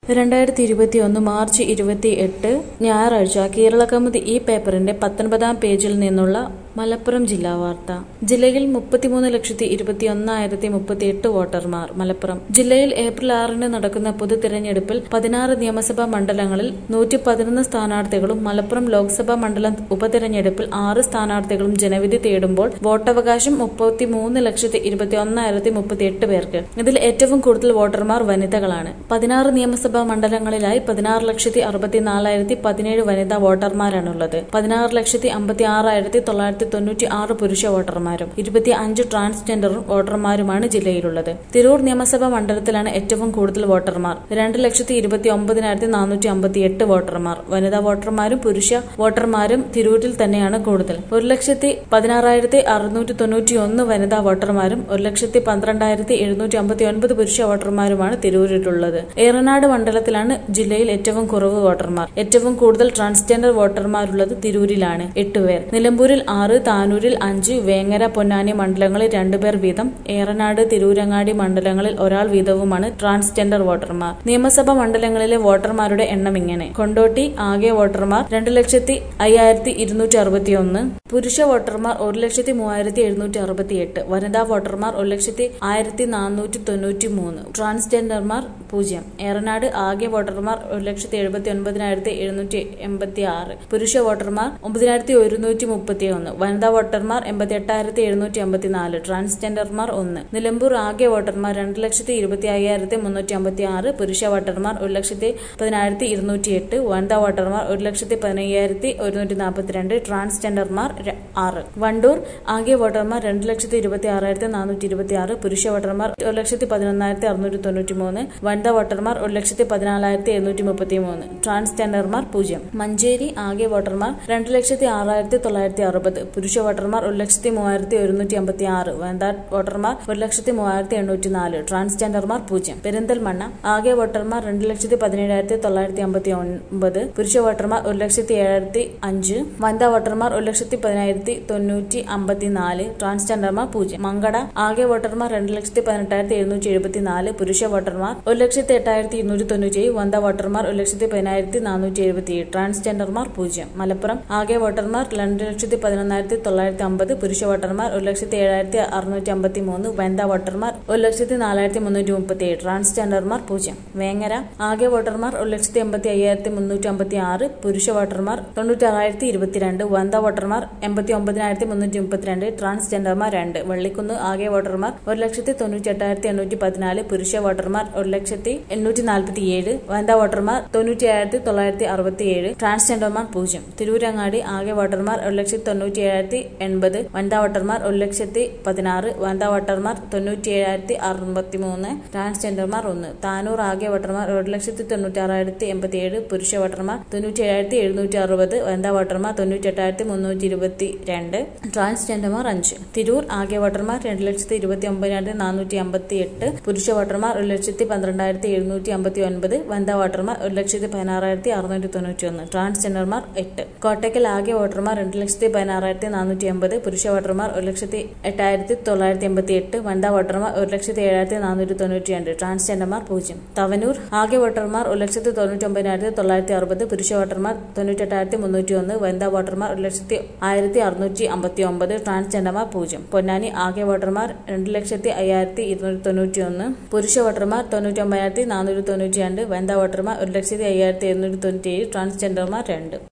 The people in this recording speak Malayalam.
രണ്ടായിരത്തി ഇരുപത്തിയൊന്ന് മാർച്ച് ഇരുപത്തി എട്ട് ഞായറാഴ്ച കേരളകൗമുദി ഈ പേപ്പറിന്റെ പത്തൊൻപതാം പേജിൽ നിന്നുള്ള മലപ്പുറം ജില്ലാ വാർത്ത ജില്ലയിൽ മുപ്പത്തിമൂന്ന് ലക്ഷത്തി ഇരുപത്തി ഒന്നായിരത്തി മുപ്പത്തി എട്ട് വോട്ടർമാർ മലപ്പുറം ജില്ലയിൽ ഏപ്രിൽ ആറിന് നടക്കുന്ന പൊതു തിരഞ്ഞെടുപ്പിൽ പതിനാറ് നിയമസഭാ മണ്ഡലങ്ങളിൽ നൂറ്റി പതിനൊന്ന് സ്ഥാനാർത്ഥികളും മലപ്പുറം ലോക്സഭാ മണ്ഡലം ഉപതിരഞ്ഞെടുപ്പിൽ ആറ് സ്ഥാനാർത്ഥികളും ജനവിധി തേടുമ്പോൾ വോട്ടവകാശം മുപ്പത്തിമൂന്ന് ലക്ഷത്തി ഇരുപത്തി ഒന്നായിരത്തി മുപ്പത്തി എട്ട് പേർക്ക് ഇതിൽ ഏറ്റവും കൂടുതൽ വോട്ടർമാർ വനിതകളാണ് പതിനാറ് നിയമസഭാ മണ്ഡലങ്ങളിലായി പതിനാറ് ലക്ഷത്തി അറുപത്തിനാലായിരത്തി പതിനേഴ് വനിതാ വോട്ടർമാരാണുള്ളത് പതിനാറ് ലക്ഷത്തി അമ്പത്തി ആറായിരത്തി തൊള്ളായിരത്തി തൊണ്ണൂറ്റി ആറ് പുരുഷ വോട്ടർമാരും ഇരുപത്തി അഞ്ച് ട്രാൻസ്ജെൻഡറും വോട്ടർമാരുമാണ് ജില്ലയിലുള്ളത് തിരൂർ നിയമസഭാ മണ്ഡലത്തിലാണ് ഏറ്റവും കൂടുതൽ വോട്ടർമാർ രണ്ട് ലക്ഷത്തി ഇരുപത്തി ഒമ്പതിനായിരത്തി നാനൂറ്റി അമ്പത്തി എട്ട് വോട്ടർമാർ വനിതാ വോട്ടർമാരും പുരുഷ വോട്ടർമാരും തിരൂരിൽ തന്നെയാണ് കൂടുതൽ ഒരു ലക്ഷത്തി പതിനാറായിരത്തി അറുന്നൂറ്റി തൊണ്ണൂറ്റി ഒന്ന് വനിതാ വോട്ടർമാരും ഒരു ലക്ഷത്തി പന്ത്രണ്ടായിരത്തി എഴുന്നൂറ്റി അമ്പത്തി ഒൻപത് പുരുഷ വോട്ടർമാരുമാണ് തിരൂരിലുള്ളത് ഏറനാട് മണ്ഡലത്തിലാണ് ജില്ലയിൽ ഏറ്റവും കുറവ് വോട്ടർമാർ ഏറ്റവും കൂടുതൽ ട്രാൻസ്ജെൻഡർ വോട്ടർമാരുള്ളത് തിരൂരിലാണ് എട്ടുപേർ നിലമ്പൂരിൽ ആറ് താനൂരിൽ അഞ്ച് വേങ്ങര പൊന്നാനി മണ്ഡലങ്ങളിൽ രണ്ടുപേർ വീതം ഏറനാട് തിരൂരങ്ങാടി മണ്ഡലങ്ങളിൽ ഒരാൾ വീതവുമാണ് ട്രാൻസ്ജെൻഡർ വോട്ടർമാർ നിയമസഭാ മണ്ഡലങ്ങളിലെ വോട്ടർമാരുടെ എണ്ണം ഇങ്ങനെ കൊണ്ടോട്ടി ആകെ വോട്ടർമാർ രണ്ട് ലക്ഷത്തി അയ്യായിരത്തി ഇരുന്നൂറ്റി അറുപത്തി ഒന്ന് പുരുഷ വോട്ടർമാർ ഒരു ലക്ഷത്തി മൂവായിരത്തി എഴുന്നൂറ്റി അറുപത്തി എട്ട് വനിതാ വോട്ടർമാർ ഒരു ലക്ഷത്തി ആയിരത്തി നാനൂറ്റി തൊണ്ണൂറ്റി മൂന്ന് ട്രാൻസ്ജെൻഡർമാർ പൂജ്യം ഏറനാട് ആകെ വോട്ടർമാർ ഒരു ലക്ഷത്തി എഴുപത്തി ഒൻപതിനായിരത്തി എഴുന്നൂറ്റി എൺപത്തി ആറ് പുരുഷ വോട്ടർമാർ ഒമ്പതിനായിരത്തി ഒരുന്നൂറ്റി മുപ്പത്തി ഒന്ന് വനിതാ വോട്ടർമാർ എൺപത്തി എട്ടായിരത്തി എഴുന്നൂറ്റി അമ്പത്തി നാല് ട്രാൻസ്ജെൻഡർമാർ ഒന്ന് നിലമ്പൂർ ആകെ വോട്ടർമാർ രണ്ട് ലക്ഷത്തി ഇരുപത്തി അയ്യായിരത്തി മുന്നൂറ്റി അമ്പത്തി ആറ് പുരുഷ വോട്ടർമാർ ഒരു ലക്ഷത്തി പതിനായിരത്തി ഇരുന്നൂറ്റി എട്ട് വനിതാ വോട്ടർമാർ ഒരു ലക്ഷത്തി പതിനയ്യായിരത്തി ഒരുന്നൂറ്റി നാൽപ്പത്തിരണ്ട് ട്രാൻസ്ജെൻഡർമാർ ര- ആറ് വണ്ടൂർ ആകെ വോട്ടർമാർ രണ്ട് ലക്ഷത്തി ഇരുപത്തി ആറായിരത്തി നാനൂറ്റി ഇരുപത്തി ആറ് പുരുഷ വോട്ടർമാർ ഒരു ലക്ഷത്തി പതിനൊന്നായിരത്തി അറുന്നൂറ്റി തൊണ്ണൂറ്റി മൂന്ന് വനിതാ വോട്ടർമാർ ഒരു ലക്ഷത്തി പതിനാലായിരത്തി എഴുന്നൂറ്റി മുപ്പത്തി മൂന്ന് ട്രാൻസ്ജെൻഡർമാർ പൂജ്യം മഞ്ചേരി ആകെ വോട്ടർമാർ രണ്ട് ലക്ഷത്തി ആറായിരത്തി തൊള്ളായിരത്തി അറുപത് പുരുഷ വോട്ടർമാർ ഒരു ലക്ഷത്തി മൂവായിരത്തി ഒരുന്നൂറ്റി അമ്പത്തി ആറ് വനിതാ വോട്ടർമാർ ഒരു ലക്ഷത്തി മൂവായിരത്തി എണ്ണൂറ്റി നാല് ട്രാൻസ്ജെൻഡർമാർ പൂജ്യം പെരിന്തൽമണ്ണ ആകെ വോട്ടർമാർ രണ്ട് ലക്ഷത്തി പതിനേഴായിരത്തി തൊള്ളായിരത്തി അമ്പത്തി ഒൻപത് പുരുഷ വോട്ടർമാർ ഒരു ലക്ഷത്തി ഏഴായിരത്തി അഞ്ച് വനിതാ വോട്ടർമാർ ഒരു ലക്ഷത്തി പതിനായിരത്തി തൊണ്ണൂറ്റി അമ്പത്തി നാല് ട്രാൻസ്ജെൻഡർമാർ പൂജ്യം മങ്കട ആകെ വോട്ടർമാർ രണ്ട് ലക്ഷത്തി പതിനെട്ടായിരത്തി എഴുന്നൂറ്റി എഴുപത്തി നാല് പുരുഷ വോട്ടർമാർ ഒരു ലക്ഷത്തി എട്ടായിരത്തി ഇരുന്നൂറ്റി തൊണ്ണൂറ്റി ഏഴ് വനിതാ വോട്ടർമാർ ഒരു ലക്ഷത്തി പതിനായിരത്തി നാനൂറ്റി എഴുപത്തി ഏഴ് ട്രാൻസ്ജെൻഡർമാർ പൂജ്യം മലപ്പുറം ആകെ വോട്ടർമാർ രണ്ട് ലക്ഷത്തി പതിനൊന്നായിരത്തി തൊള്ളായിരത്തി അമ്പത് പുരുഷ വോട്ടർമാർ ഒരു ലക്ഷത്തി ഏഴായിരത്തി അറുന്നൂറ്റി അമ്പത്തി മൂന്ന് വനിതാ വോട്ടർമാർ ഒരു ലക്ഷത്തി നാലായിരത്തി മുന്നൂറ്റി മുപ്പത്തി ഏഴ് ട്രാൻസ്ജെൻഡർമാർ പൂജ്യം വേങ്ങര ആകെ വോട്ടർമാർ ഒരു ലക്ഷത്തി എൺപത്തി അയ്യായിരത്തി മുന്നൂറ്റി അമ്പത്തി ആറ് പുരുഷ വോട്ടർമാർ തൊണ്ണൂറ്റി ആറായിരത്തി ഇരുപത്തിരണ്ട് വനിതാ വോട്ടർമാർ എൺപത്തി ഒമ്പതിനായിരത്തി മുന്നൂറ്റി മുപ്പത്തിരണ്ട് ട്രാൻസ്ജെൻഡർമാർ രണ്ട് വെള്ളിക്കുന്ന് ആകെ വോട്ടർമാർ ഒരു ലക്ഷത്തി തൊണ്ണൂറ്റി എട്ടായിരത്തി എണ്ണൂറ്റി പതിനാല് പുരുഷ വോട്ടർമാർ ഒരു ലക്ഷത്തി എണ്ണൂറ്റി നാൽപ്പത്തി ഏഴ് വനിതാ വോട്ടർമാർ തൊണ്ണൂറ്റി ഏഴായിരത്തി തൊള്ളായിരത്തി അറുപത്തി ഏഴ് ട്രാൻസ്ജെൻഡർമാർ പൂജ്യം തിരൂരങ്ങാടി ആകെ വോട്ടർമാർ ഒരു ലക്ഷത്തി തൊണ്ണൂറ്റി ഏഴായിരത്തി എൺപത് വനിതാ വോട്ടർമാർ ഒരു ലക്ഷത്തി പതിനാറ് വനിതാ വോട്ടർമാർ തൊണ്ണൂറ്റി ഏഴായിരത്തി അറുപത്തി മൂന്ന് ട്രാൻസ്ജെൻഡർമാർ ഒന്ന് താനൂർ ആകെ വോട്ടർമാർ ഒരു ലക്ഷത്തി തൊണ്ണൂറ്റി ആറായിരത്തി എൺപത്തി ഏഴ് പുരുഷ വോട്ടർമാർ തൊണ്ണൂറ്റി ഏഴായിരത്തി എഴുന്നൂറ്റി അറുപത് വനിതാ വോട്ടർമാർ തൊണ്ണൂറ്റി എട്ടായിരത്തി മുന്നൂറ്റി ഇരുപത്തി രണ്ട് ട്രാൻസ്ജെൻഡർമാർ അഞ്ച് തിരൂർ ആകെ വോട്ടർമാർ രണ്ട് ലക്ഷത്തി ഇരുപത്തി ഒമ്പതിനായിരത്തി നാനൂറ്റി അമ്പത്തി എട്ട് പുരുഷ വോട്ടർമാർ ഒരു ലക്ഷത്തി പന്ത്രണ്ടായിരത്തി എഴുന്നൂറ്റി അമ്പത്തി ഒൻപത് വനിതാ വോട്ടർമാർ ഒരു ലക്ഷത്തി പതിനാറായിരത്തി അറുന്നൂറ്റി തൊണ്ണൂറ്റി ഒന്ന് ട്രാൻസ്ജെൻഡർമാർ എട്ട് കോട്ടയ്ക്കൽ ആകെ വോട്ടർമാർ രണ്ട് ലക്ഷത്തി പതിനാറായിരത്തി നാനൂറ്റി അമ്പത് പുരുഷ വോട്ടർമാർ ഒരു ലക്ഷത്തി എട്ടായിരത്തി തൊള്ളായിരത്തി എൺപത്തി എട്ട് വനിതാ വോട്ടർമാർ ഒരു ലക്ഷത്തി ഏഴായിരത്തി നാനൂറ്റി തൊണ്ണൂറ്റി രണ്ട് ട്രാൻസ്ജെൻഡർമാർ പൂജ്യം തവനൂർ ആകെ വോട്ടർമാർ ഒരു ലക്ഷത്തി തൊണ്ണൂറ്റി ഒമ്പതിനായിരത്തി തൊള്ളായിരത്തി അറുപത് പുരുഷ വോട്ടർമാർ തൊണ്ണൂറ്റെട്ടായിരത്തി മുന്നൂറ്റി ഒന്ന് വനിതാ വോട്ടർമാർ ഒരു ലക്ഷത്തി ആയിരത്തി അറുന്നൂറ്റി അമ്പത്തി ഒമ്പത് ട്രാൻസ്ജെൻഡർമാർ പൂജ്യം പൊന്നാനി ആകെ വോട്ടർമാർ രണ്ട് ലക്ഷത്തി അയ്യായിരത്തി ഇരുന്നൂറ്റി തൊണ്ണൂറ്റി ഒന്ന് പുരുഷ വോട്ടർമാർ തൊണ്ണൂറ്റി ഒമ്പതിനായിരത്തി നാനൂറ്റി തൊണ്ണൂറ്റി രണ്ട് വനിതാ വോട്ടർമാർ ഒരു ലക്ഷത്തി അയ്യായിരത്തി എഴുന്നൂറ്റി തൊണ്ണൂറ്റി ഏഴ് ട്രാൻസ്ജെൻഡർമാർ രണ്ട്